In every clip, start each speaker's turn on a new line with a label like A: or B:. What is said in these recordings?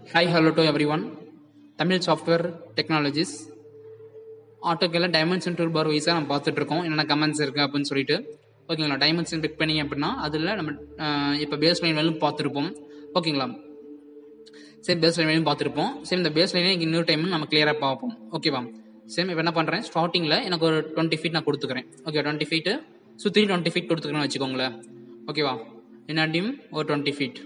A: hi hello to everyone Tamil software technologies ஆட்டோக்கெல்லாம் dimension tool bar வைஸாக நம்ம பார்த்துட்டு இருக்கோம் என்னென்ன கமெண்ட்ஸ் இருக்குது அப்படின்னு சொல்லிட்டு ஓகேங்களா டைமென்ஷன் பிக் பண்ணீங்க அப்படின்னா அதில் நம்ம இப்போ பேஸ் லைன் வேலும் பார்த்துருப்போம் ஓகேங்களா சரி பேஸ் லைன் வேலையும் பார்த்துருப்போம் சரி இந்த பேஸ் லைனே இன்னொரு டைம் நம்ம கிளியராக பார்ப்போம் ஓகேவா சரி இப்போ என்ன பண்ணுறேன் ஸ்டார்டிங்கில் எனக்கு ஒரு டுவெண்ட்டி ஃபீட் நான் கொடுத்துக்கிறேன் ஓகே டுவெண்ட்டி ஃபீட்டு சுற்றி டுவெண்ட்டி ஃபீட் கொடுத்துக்கிறேன்னு வச்சுக்கோங்களேன் ஓகேவா என்னாட்டியும் ஒரு twenty feet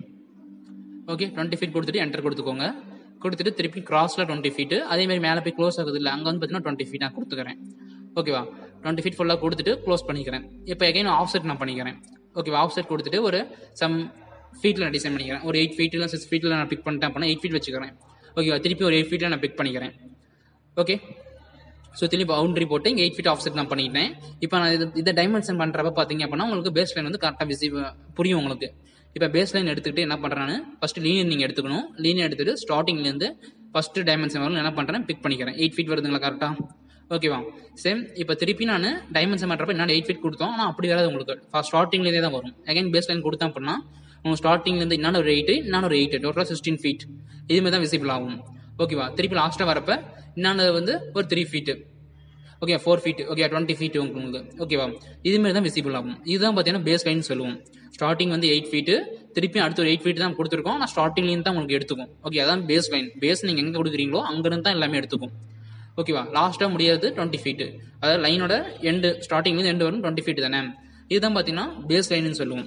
A: okay twenty feet கொடுத்துட்டு என்டர் கொடுத்துக்கோங்க கொடுத்துட்டு திருப்பி கிராஸில் டுவெண்ட்டி ஃபீட்டு அதே மாதிரி மேலே போய் க்ளோஸ் ஆகுது இல்லை அங்கே வந்து பார்த்தீங்கன்னா டுவெண்ட்டி ஃபீட் நான் கொடுத்துக்கிறேன் ஓகேவா டுவெண்ட்டி ஃபீட் ஃபுல்லாக கொடுத்துட்டு க்ளோஸ் பண்ணிக்கிறேன் இப்போ எகைன் ஆஃப் செட் நான் பண்ணிக்கிறேன் ஓகேவா ஆஃப் செட் கொடுத்துட்டு ஒரு சம் ஃபீட்டில் நான் டிசைன் பண்ணிக்கிறேன் ஒரு எயிட் ஃபீட்டில் சிக்ஸ் ஃபீட்டில் நான் பிக் பண்ணிட்டேன் அப்படின்னா எயிட் ஃபீட் வச்சுக்கிறேன் ஓகேவா திருப்பி ஒரு எயிட் ஃபீட்டில் நான் பிக் பண்ணிக்கிறேன் ஓகே ஸோ திருப்பி பவுண்டரி போட்டு இங்கே எயிட் ஃபீட் ஆஃப் செட் நான் பண்ணிட்டேன் இப்போ நான் இது இதை டைமென்ஷன் பண்ணுறப்ப பார்த்தீங்க அப்படின்னா உங்களுக்கு பேஸ் லைன் வந்து கரெக்டாக விசி புரியும் உங்களுக்கு இப்போ பேஸ் லைன் எடுத்துக்கிட்டு என்ன பண்ணுறேன்னு ஃபஸ்ட்டு லீனியர் நீங்கள் எடுத்துக்கணும் லீனியர் எடுத்துகிட்டு ஸ்டார்டிங்லேருந்து ஃபஸ்ட்டு டைமென்ஷன் வரலும் என்ன பண்ணுறேன் பிக் பண்ணிக்கிறேன் எயிட் ஃபீட் வருதுங்களா கரெக்டாக ஓகேவா சேம் இப்போ திருப்பி நான் டைமென்ஷன் பண்ணுறப்ப என்ன எயிட் ஃபீட் கொடுத்தோம் ஆனால் அப்படி வராது உங்களுக்கு ஃபஸ்ட் ஸ்டார்டிங்லேருந்தே தான் வரும் அகைன் பேஸ் லைன் கொடுத்தேன் அப்படின்னா உங்கள் ஸ்டார்டிங்லேருந்து இன்னொரு ஒரு எயிட்டு இன்னொரு ஒரு எயிட்டு டோட்டலாக சிக்ஸ்டீன் ஃபீட் இதுமாதிரி தான் விசிபிள் ஆகும் ஓகேவா திருப்பி லாஸ்ட்டாக வரப்ப இன்னொன்று வந்து ஒரு three feet okay four feet okay twenty feet உங்களுக்கு ஓகேவா இதுமாரி தான் விசிபிள் ஆகும் இதுதான் பார்த்தீங்கன்னா பேஸ் லைன் சொல்லுவோம் ஸ்டார்டிங் வந்து எயிட் ஃபீட்டு திருப்பி அடுத்த ஒரு எயிட் ஃபீட் தான் கொடுத்துருக்கோம் ஆனால் ஸ்டார்டிங்லேருந்து தான் உங்களுக்கு எடுத்துக்கும் ஓகே அதான் பேஸ் லைன் பேஸ் நீங்கள் எங்கே கொடுக்குறீங்களோ அங்கேருந்து தான் எல்லாமே எடுத்துக்கும் ஓகேவா லாஸ்ட்டாக முடியாது டுவெண்ட்டி ஃபீட்டு அதாவது லைனோட எண்டு ஸ்டார்டிங்லேருந்து எண்டு வரும் டுவெண்ட்டி ஃபீட் தானே இதுதான் பார்த்தீங்கன்னா பேஸ் லைன்னு சொல்லுவோம்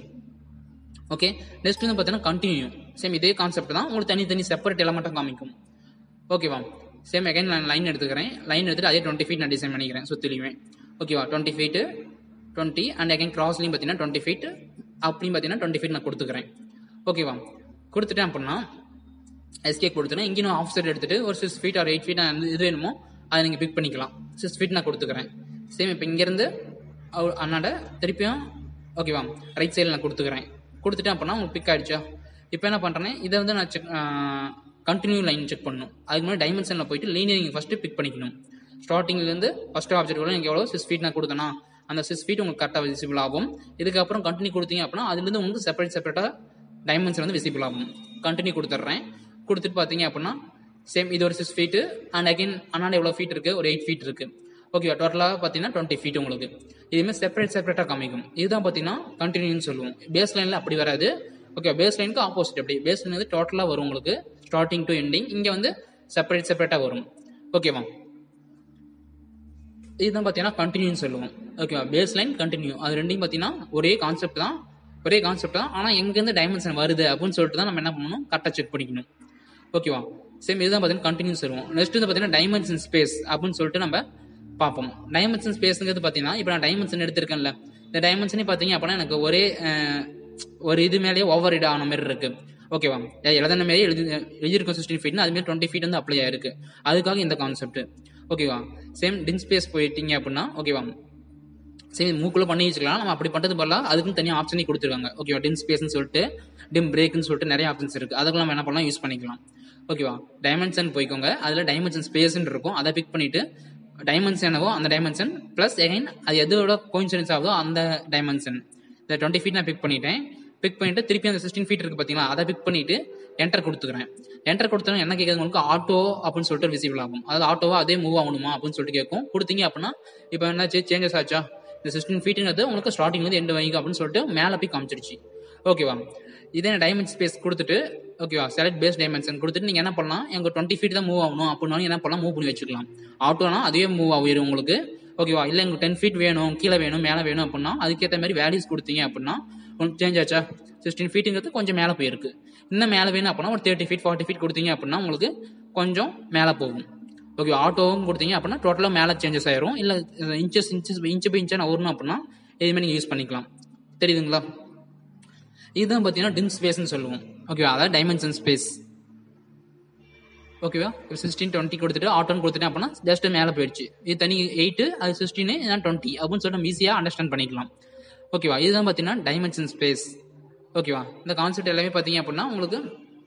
A: ஓகே நெக்ஸ்ட் வந்து பார்த்தீங்கன்னா கண்டினியூ சேம் இதே கான்செப்ட் தான் உங்களுக்கு தனி தனி செப்பரேட் எலமெண்ட்டாக காமிக்கும் ஓகேவா சேம் அகைன் நான் லைன் எடுத்துக்கிறேன் லைன் எடுத்துட்டு அதே டுவெண்ட்டி ஃபீட் நான் டிசைன் பண்ணிக்கிறேன் சுற்றிலுமே ஓகேவா twenty feet twenty and again கிராஸ்லையும் பார்த்தீங்கன்னா டுவெண்ட்டி ஃபீட் அப்படியும் பார்த்தீங்கன்னா டுவெண்ட்டி ஃபீட் நான் கொடுத்துக்கிறேன் ஓகேவா கொடுத்துட்டேன் அப்படின்னா எஸ்கே கொடுத்துட்டேன் இங்கே நான் ஆஃப் சைட் எடுத்துட்டு ஒரு six feet or eight feet இது வேணுமோ அதை நீங்கள் பிக் பண்ணிக்கலாம் சிக்ஸ் ஃபீட் நான் கொடுத்துக்கிறேன் சேம் இப்போ இங்கேருந்து அண்ணாட திருப்பியும் ஓகேவா ரைட் சைடில் நான் கொடுத்துக்கிறேன் கொடுத்துட்டேன் அப்படின்னா உங்களுக்கு பிக் ஆயிடுச்சா இப்போ என்ன பண்ணுறேன் இதை வந்து நான் செக் கண்டினியூ லைன் செக் பண்ணணும் அதுக்கு முன்னாடி டைமென்ஷனில் போயிட்டு லீனியர் நீங்கள் ஃபஸ்ட்டு பிக் பண்ணிக்கணும் ஸ்டார்டிங்லேருந்து ஃபஸ்ட் ஆப்ஜெக்ட் வரும் நீங்கள் எவ்வளோ சிக்ஸ் ஃபீட் நான் கொடுத்தேன்னா அந்த சிக்ஸ் ஃபீட் உங்களுக்கு கரெக்டாக விசிபிள் ஆகும் இதுக்கப்புறம் கண்டினியூ கொடுத்தீங்க அப்படின்னா அதுலேருந்து உங்களுக்கு செப்பரேட் செப்பரேட்டாக டைமென்ஷன் வந்து விசிபிள் ஆகும் கண்டினியூ கொடுத்துட்றேன் கொடுத்துட்டு பார்த்தீங்க அப்படின்னா சேம் இது ஒரு சிக்ஸ் ஃபீட்டு அண்ட் அகைன் அண்ணாண்ட எவ்வளோ ஃபீட் இருக்குது ஒரு எயிட் ஃபீட் இருக்குது ஓகே டோட்டலாக பார்த்தீங்கன்னா டுவெண்ட்டி ஃபீட் உங்களுக்கு இதுமாதிரி செப்பரேட் செப்பரேட்டாக காமிக்கும் இதுதான் பார்த்தீங்கன்னா கண்டினியூன்னு சொல்லுவோம் பேஸ் லைனில் அப்படி வராது ஓகே பேஸ் லைனுக்கு ஆப்போசிட் அப்படி பேஸ் லைன் வந்து டோட்டலாக வரும் உங்களுக்கு ஸ்டார்டிங் டு எண்டிங் இங்கே வந்து செப்பரேட் செப்பரேட்டாக வரும் ஓகேவா இதுதான் பார்த்தீங்கன்னா கண்டினியூன்னு சொல்லுவோம் ஓகேவா பேஸ் லைன் கண்டினியூ அது ரெண்டையும் பார்த்தீங்கன்னா ஒரே கான்செப்ட் தான் ஒரே கான்செப்ட் தான் ஆனால் எங்கேருந்து டைமென்ஷன் வருது அப்படின்னு சொல்லிட்டு தான் நம்ம என்ன பண்ணணும் கரெக்டாக செக் பண்ணிக்கணும் ஓகேவா சேம் இதுதான் பார்த்தீங்கன்னா கண்டினியூ சொல்லுவோம் நெக்ஸ்ட் வந்து பார்த்தீங்கன்னா டைமென்ஷன் ஸ்பேஸ் அப்படின்னு சொல்லிட்டு நம்ம பார்ப்போம் டைமென்ஷன் ஸ்பேஸுங்கிறது பார்த்தீங்கன்னா இப்போ நான் டைமென்ஷன் எடுத்திருக்கேன்ல இந்த டைமென்ஷனே பார்த்தீங்க அப்படின்னா எனக்கு ஒரே ஒரு இது மேலேயே ஓவர் ரைட் ஆன மாதிரி இருக்கு ஓகேவா எழுதின மாரி எழுதி எழுதியிருக்கோம் சிக்ஸ்டீன் ஃபீட்னா அதுமாரி டுவெண்ட்டி ஃபீட் வந்து அப்ளை ஆயிருக்கு அதுக்காக இந்த கான்செப்ட் ஓகேவா சேம் டின் ஸ்பேஸ் போயிட்டீங்க அப்படின்னா ஓகேவா சரி மூக்குள்ள பண்ணி வச்சுக்கலாம் நம்ம அப்படி பண்ணுறது பதிலாக அதுக்குன்னு தனியாக ஆப்ஷனே கொடுத்துருக்காங்க ஓகேவா டிம் ஸ்பேஸ்னு சொல்லிட்டு டிம் பிரேக்னு சொல்லிட்டு நிறைய ஆப்ஷன்ஸ் இருக்குது அதுக்கு நம்ம என்ன பண்ணலாம் யூஸ் பண்ணிக்கலாம் ஓகேவா டைமென்ஷன் போய்க்கோங்க அதில் டைமென்ஷன் ஸ்பேஸ்ன்னு இருக்கும் அதை பிக் பண்ணிட்டு டைமென்ஷன் என்னவோ அந்த டைமென்ஷன் ப்ளஸ் எகைன் அது எதோட கோயின்சிடன்ஸ் ஆகுதோ அந்த டைமென்ஷன் இந்த டுவெண்ட்டி ஃபீட் நான் பிக் பண்ணிட்டேன் பிக் பண்ணிட்டு திருப்பி அந்த சிக்ஸ்டீன் ஃபீட் இருக்கு பார்த்தீங்களா அதை பிக் பண்ணிட்டு என்டர் கொடுத்துக்கிறேன் என்டர் கொடுத்தோம் என்ன கேட்குறது உங்களுக்கு ஆட்டோ அப்படின்னு சொல்லிட்டு விசிபிள் ஆகும் அதாவது ஆட்டோவா அதே மூவ் ஆகணுமா அப்படின்னு சொல்லிட்டு கேட்கும் கொடுத்தீங்க அப்படின்னா இப்போ என்னாச்சு சேஞ்சஸ் ஆச்சா இந்த சிக்ஸ்டீன் ஃபீட்டுங்கிறது உங்களுக்கு ஸ்டார்டிங் வந்து எண்டு வைங்க அப்படின்னு சொல்லிட்டு மேலே போய் காமிச்சிருச்சு ஓகேவா இதே டைமென்ஷன் ஸ்பேஸ் கொடுத்துட்டு ஓகேவா செலக்ட் பேஸ் டைமென்ஷன் கொடுத்துட்டு நீங்கள் என்ன பண்ணலாம் எங்கள் டுவெண்ட்டி ஃபீட் தான் மூவ் ஆகணும் அப்படின்னாலும் என்ன பண்ணலாம் மூவ் பண்ணி வச்சுக்கலாம் ஆட்டோனா அதுவே மூவ் ஆகிடும் உங்களுக்கு ஓகேவா இல்லை எங்களுக்கு டென் ஃபீட் வேணும் கீழே வேணும் மேலே வேணும் அப்படின்னா அதுக்கேற்ற மாதிரி வேல்யூஸ் கொடுத்தீங்க அப்படின்னா கொஞ்சம் சேஞ்ச் ஆச்சா சிக்ஸ்டீன் ஃபீட்டுங்கிறது கொஞ்சம் மேலே போயிருக்கு இன்னும் மேலே வேணும் அப்படின்னா ஒரு தேர்ட்டி ஃபீட் ஃபார்ட்டி ஃபீட் கொடுத்தீங்க அப்படின்னா உங்களுக்கு கொஞ்சம் மேலே போகும் ஓகே ஆட்டோவும் கொடுத்தீங்க அப்படின்னா டோட்டலாக மேலே சேஞ்சஸ் ஆயிரும் இல்லை இன்ச்சஸ் இன்ச்சஸ் இன்ச்சு பை இன்ச்சாக வரணும் அப்படின்னா இதுமாதிரி நீங்கள் யூஸ் பண்ணிக்கலாம் தெரியுதுங்களா இதுதான் பார்த்தீங்கன்னா டிம் ஸ்பேஸ்னு சொல்லுவோம் ஓகேவா அதாவது டைமென்ஷன் ஸ்பேஸ் ஓகேவா இப்போ சிக்ஸ்டீன் டுவெண்ட்டி கொடுத்துட்டு ஆட்டோன்னு கொடுத்துட்டேன் அப்படின்னா ஜஸ்ட் மேலே போயிடுச்சு இது தனி எயிட்டு அது சிக்ஸ்டீனு இதான் டுவெண்ட்டி அப்படின்னு சொல்லிட்டு நம்ம ஈஸியாக அண்டர்ஸ்டாண்ட் பண்ணிக்கலாம் ஓகேவா இதுதான் பார்த்தீங்கன்னா டைமென்ஷன் ஸ்பேஸ் ஓகேவா இந்த கான்செப்ட் எல்லாமே பார்த்தீங்க அப்படின்னா உங்களுக்கு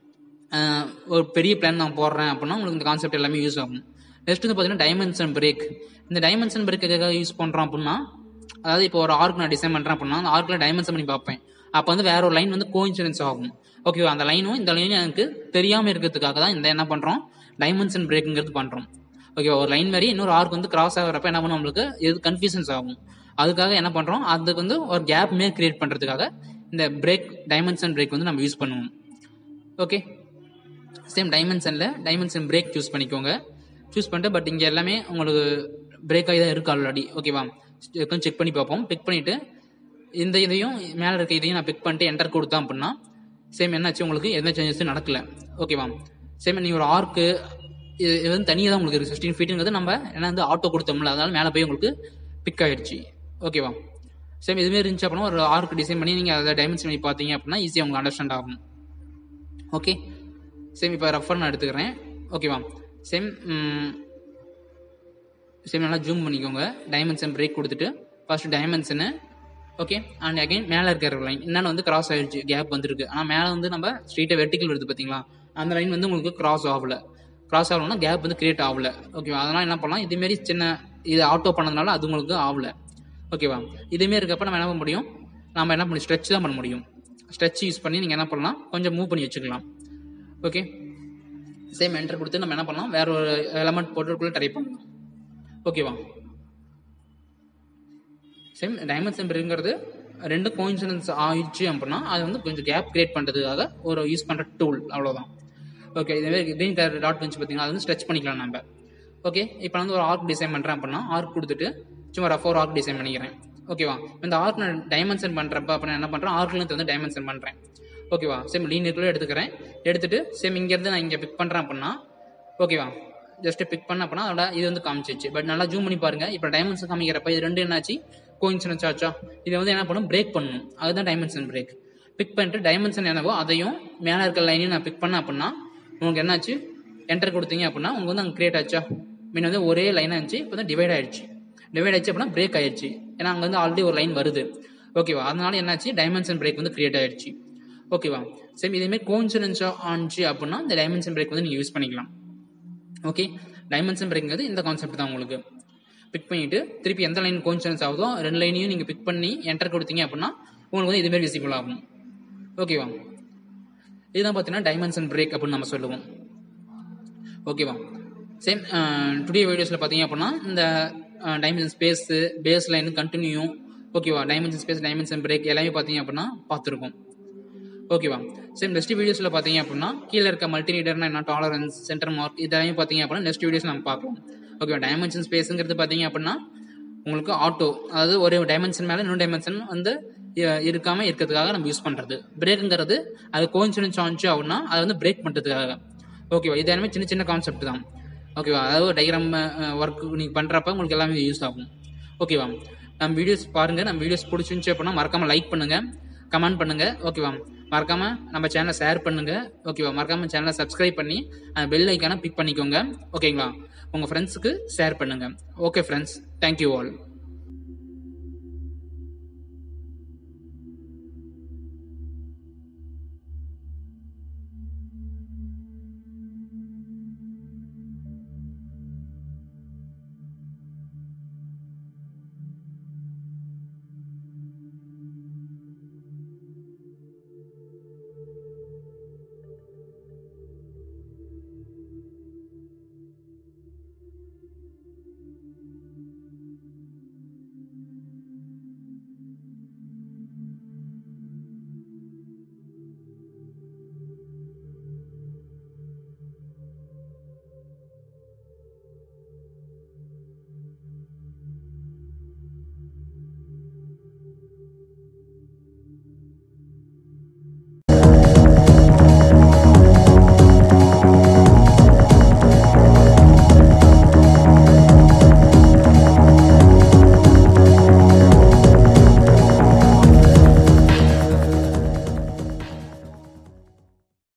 A: ஒரு பெரிய பிளான் நான் போடுறேன் அப்படின்னா உங்களுக்கு இந்த கான்செப்ட் எல்லாமே யூஸ் ஆகும் நெக்ஸ்ட் வந்து பார்த்தீங்கன்னா டைமென்ஷன் பிரேக் இந்த டைமென்ஷன் பிரேக் எதுக்காக யூஸ் பண்ணுறோம் அப்படின்னா அதாவது இப்போ ஒரு ஆர்க் நான் டிசைன் பண்ணுறேன் அப்படின்னா அந்த ஆர்க்கில் டைமென்ஷன் பண்ணி பார்ப்பேன் அப்போ வந்து வேற ஒரு லைன் வந்து கோயின்சிடன்ஸ் ஆகும் ஓகேவா அந்த லைனும் இந்த லைனும் எனக்கு தெரியாமல் இருக்கிறதுக்காக தான் இந்த என்ன பண்ணுறோம் டைமென்ஷன் பிரேக்குங்கிறது பண்ணுறோம் ஓகேவா ஒரு லைன் மாதிரி இன்னொரு ஆர்க் வந்து கிராஸ் ஆகிறப்ப என்ன பண்ணும் நம்மளுக்கு இது கன்ஃபியூஷன்ஸ் ஆகும் அதுக்காக என்ன பண்ணுறோம் அதுக்கு வந்து ஒரு கேப் மாரி கிரியேட் பண்ணுறதுக்காக இந்த பிரேக் டைமென்ஷன் பிரேக் வந்து நம்ம யூஸ் பண்ணுவோம் ஓகே சேம் டைமென்ஷனில் டைமென்ஷன் பிரேக் சூஸ் பண்ணிக்கோங்க சூஸ் பண்ணிட்டு பட் இங்கே எல்லாமே உங்களுக்கு பிரேக் ஆகி தான் இருக்கு ஆல்ரெடி ஓகேவா கொஞ்சம் செக் பண்ணி பார்ப்போம் பிக் பண்ணிவிட்டு இந்த இதையும் மேலே இருக்க இதையும் நான் பிக் பண்ணிட்டு என்டர் கொடுத்தேன் அப்படின்னா சேம் என்னாச்சு உங்களுக்கு எந்த சேஞ்சஸும் நடக்கல ஓகேவா சேம் நீங்கள் ஒரு ஆர்க்கு இது இது வந்து தனியாக தான் உங்களுக்கு இருக்குது சிக்ஸ்டீன் ஃபீட்டுங்கிறது நம்ம என்ன வந்து ஆட்டோ கொடுத்தோம்ல அதனால மேலே போய் உங்களுக்கு பிக் ஆயிடுச்சு ஓகேவா சேம் இதுமாரி இருந்துச்சு அப்படின்னா ஒரு ஆர்க் டிசைன் பண்ணி நீங்கள் அதை டைமென்ஷன் பண்ணி பார்த்தீங்க அப்படின்னா ஈஸியாக உங்களுக்கு அண்டர்ஸ்டாண்ட் ஆகும் ஓகே சேம் இப்போ ரெஃபர் நான் எடுத்துக்கிறேன் ஓகேவா சேம் சேம் நல்லா ஜூம் பண்ணிக்கோங்க டைமென்ஷன் பிரேக் கொடுத்துட்டு first dimension okay and again மேலே இருக்கிற லைன் என்னென்ன வந்து கிராஸ் ஆயிடுச்சு கேப் வந்துருக்கு ஆனால் மேலே வந்து நம்ம ஸ்ட்ரீட்டை வெர்டிக்கல் வருது பார்த்தீங்களா அந்த லைன் வந்து உங்களுக்கு கிராஸ் ஆகல கிராஸ் ஆகலன்னா கேப் வந்து கிரியேட் ஆகல ஓகேவா அதனால் என்ன பண்ணலாம் இதுமாரி சின்ன இது ஆட்டோ பண்ணதுனால அது உங்களுக்கு ஆகல ஓகேவா இதுமாரி இருக்கப்ப நம்ம என்ன பண்ண முடியும் நம்ம என்ன பண்ணி ஸ்ட்ரெச் தான் பண்ண முடியும் ஸ்ட்ரெச் யூஸ் பண்ணி நீங்கள் என்ன பண்ணலாம் கொஞ்சம் மூவ் பண்ணி வச்சுக்கலாம் ஓகே சேம் என்டர் கொடுத்து நம்ம என்ன பண்ணலாம் வேற ஒரு எலமெண்ட் போட்டுக்குள்ளே ட்ரை பண்ணலாம் ஓகேவா சேம் டைமண்ட் செம்பருங்கிறது ரெண்டு கோயின்சிடன்ஸ் ஆயிடுச்சு அப்படின்னா அது வந்து கொஞ்சம் கேப் கிரியேட் பண்ணுறதுக்காக ஒரு யூஸ் பண்ணுற டூல் அவ்வளோதான் ஓகே இதே கிரீன் கலர் டாட் வந்துச்சு பார்த்தீங்கன்னா அது வந்து ஸ்ட்ரெச் பண்ணிக்கலாம் நம்ம ஓகே இப்போ வந்து ஒரு ஆர்க் டிசைன் பண்ணுறேன் அப்படின்னா ஆர்க் கொடுத்துட்டு சும்மா ரஃப் ஒரு ஆர்க் டிசைன் பண்ணிக்கிறேன் ஓகேவா இந்த ஆர்க் நான் டைமென்ஷன் பண்ணுறப்ப அப்புறம் என்ன பண்ணுறேன் ஆர்க்லேருந்து வந்து டைமென்ஷன் பண்ணுறேன் ஓகேவா சேம் லீனியர்க்குள்ளே எடுத்துக்கிறேன் எடுத்துட்டு சேம் இங்கேருந்து நான் இங்கே பிக் பண்ணுறேன் அப்படின்னா ஓகேவா ஜஸ்ட் பிக் பண்ண அப்படின்னா அதோட இது வந்து காமிச்சிச்சு பட் நல்லா ஜூம் பண்ணி பாருங்க இப்போ டைமென்ஷன் காமிக்கிறப்ப இது ரெண்டு என்னாச்சு கோயின்சிடன்ஸ் ஆச்சா இதை வந்து என்ன பண்ணும் பிரேக் பண்ணணும் அதுதான் டைமென்ஷன் பிரேக் பிக் பண்ணிட்டு டைமென்ஷன் என்னவோ அதையும் மேலே இருக்க லைனையும் நான் பிக் பண்ணேன் அப்படின்னா உங்களுக்கு என்னாச்சு என்டர் கொடுத்தீங்க அப்படின்னா உங்களுக்கு வந்து அங்கே கிரியேட் ஆச்சா மீன் வந்து ஒரே லைனாக இருந்துச்சு இப்போ வந்து டிவைட் ஆயிடுச்சு டிவைட் ஆயிடுச்சு அப்படின்னா பிரேக் ஆயிடுச்சு ஏன்னா அங்கே வந்து ஆல்ரெடி ஒரு லைன் வருது ஓகேவா அதனால என்னாச்சு டைமென்ஷன் பிரேக் வந்து கிரியேட் ஆயிடுச்சு ஓகேவா சேம் இதேமாதிரி கோயின்சிடன்ஸாக ஆனிச்சு அப்படின்னா இந்த டைமென்ஷன் பிரேக் வந்து நீங்கள் யூஸ் பண்ணிக்கலாம் ஓகே டைமென்ஷன் பிரேக்ங்கிறது இந்த கான்செப்ட் தான் உங்களுக்கு பிக் பண்ணிட்டு திருப்பி எந்த லைன் கோயின்சிடன்ஸ் ஆகுதோ ரெண்டு லைனையும் நீங்கள் பிக் பண்ணி என்டர் கொடுத்தீங்க அப்படின்னா உங்களுக்கு வந்து இதுமாரி விசிபிள் ஆகும் ஓகேவா இதுதான் பார்த்தீங்கன்னா டைமென்ஷன் பிரேக் அப்படின்னு நம்ம சொல்லுவோம் ஓகேவா சேம் டுடே வீடியோஸில் பார்த்தீங்க அப்படின்னா இந்த dimension space base line continue ஓகேவா டைமென்ஷன் ஸ்பேஸ் டைமென்ஷன் பிரேக் எல்லாமே பார்த்தீங்க அப்படின்னா பார்த்துருக்கோம் ஓகேவா சேம் நெக்ஸ்ட் வீடியோஸில் பார்த்தீங்க அப்படின்னா கீழே இருக்க மல்டிமீட்டர்னா என்ன டாலரன்ஸ் சென்டர் மார்க் இதெல்லாம் பார்த்தீங்க அப்படின்னா நெக்ஸ்ட் வீடியோஸ் நம்ம பார்க்கலாம் ஓகேவா டைமென்ஷன் ஸ்பேஸுங்கிறது பார்த்தீங்க அப்படின்னா உங்களுக்கு ஆட்டோ அதாவது ஒரு டைமென்ஷன் மேலே இன்னொரு டைமென்ஷன் வந்து இ- இருக்காம இருக்கிறதுக்காக நம்ம யூஸ் பண்றது பிரேக்குங்கிறது அது கோயின்சிடன்ஸ் ஆச்சு அப்படின்னா அதை வந்து பிரேக் பண்றதுக்காக ஓகேவா இது எல்லாமே சின்ன சின்ன கான்செப்ட் தான் ஓகேவா அதாவது டயக்ராம் ஒர்க் நீங்க பண்றப்ப உங்களுக்கு எல்லாமே யூஸ் ஆகும் ஓகேவா நம்ம வீடியோஸ் பாருங்க நம்ம வீடியோஸ் பிடிச்சிருந்துச்சு அப்படின்னா மறக்காம லைக் பண்ணுங்க கமெண்ட் பண்ணுங்க ஓகேவா மறக்காம நம்ம சேனலை ஷேர் பண்ணுங்க ஓகேவா மறக்காம சேனலை சப்ஸ்கிரைப் பண்ணி பெல் ஐக்கான பிக் பண்ணிக்கோங்க ஓகேங்களா உங்க ஃப்ரெண்ட்ஸுக்கு ஷேர் பண்ணுங்க ஓகே ஃப்ரெண்ட்ஸ் தேங்க்யூ ஆல்